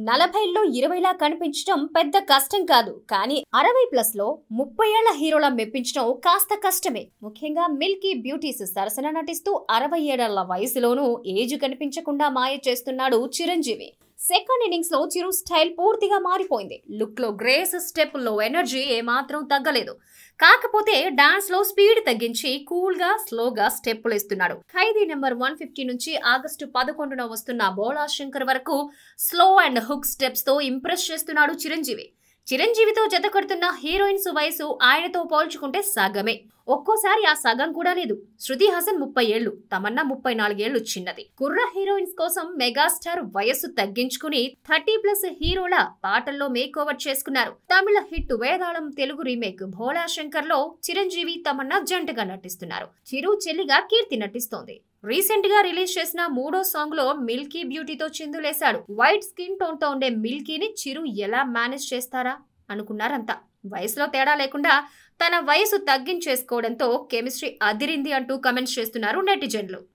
నలభైలో ఇరవైలా కనిపించడం పెద్ద కష్టం కాదు కానీ అరవై ప్లస్ లో ముప్పై ఏళ్ల హీరోల మెప్పించడం కాస్త కష్టమే ముఖ్యంగా మిల్కీ బ్యూటీస్ సరసన నటిస్తూ అరవై ఏడేళ్ల వయసులోనూ ఏజ్ కనిపించకుండా మాయ చేస్తున్నాడు చిరంజీవి సెకండ్ ఇన్నింగ్స్ లో చిరు స్టైల్ పూర్తిగా మారిపోయింది లుక్ లో గ్రేస్ స్టెప్ లో ఎనర్జీ ఏమాత్రం తగ్గలేదు కాకపోతే డాన్స్ లో స్పీడ్ తగ్గించి కూల్ గా స్లోగా స్టెప్పులు ఇస్తున్నాడు ఖైదీ నెంబర్ వన్ ఫిఫ్టీ నుంచి ఆగస్టు పదకొండున వస్తున్న బోలా శంకర్ వరకు స్లో అండ్ హుక్ స్టెప్స్ తో ఇంప్రెస్ చేస్తున్నాడు చిరంజీవి చిరంజీవితో జత కడుతున్న హీరోయిన్స్ వయసు ఆయనతో పోల్చుకుంటే సగమే ఒక్కోసారి ఆ సగం కూడా లేదు శృతి హాసన్ ముప్పై ఏళ్లు తమన్నా ముప్పై నాలుగేళ్లు చిన్నది కుర్ర హీరోయిన్స్ కోసం మెగాస్టార్ వయస్సు తగ్గించుకుని థర్టీ ప్లస్ హీరోల పాటల్లో మేక్ ఓవర్ చేసుకున్నారు తమిళ హిట్ వేదాళం తెలుగు రీమేక్ భోలా శంకర్ లో చిరంజీవి తమన్నా జంటగా నటిస్తున్నారు చిరు చెల్లిగా కీర్తి నటిస్తోంది రీసెంట్ గా రిలీజ్ చేసిన మూడో సాంగ్ లో మిల్కీ బ్యూటీతో చిందులేశాడు వైట్ స్కిన్ టోన్ తో ఉండే మిల్కీని చిరు ఎలా మేనేజ్ చేస్తారా అనుకున్నారంతా వయసులో తేడా లేకుండా తన వయసు తగ్గించేసుకోవడంతో కెమిస్ట్రీ అదిరింది అంటూ కమెంట్స్ చేస్తున్నారు నెటిజన్లు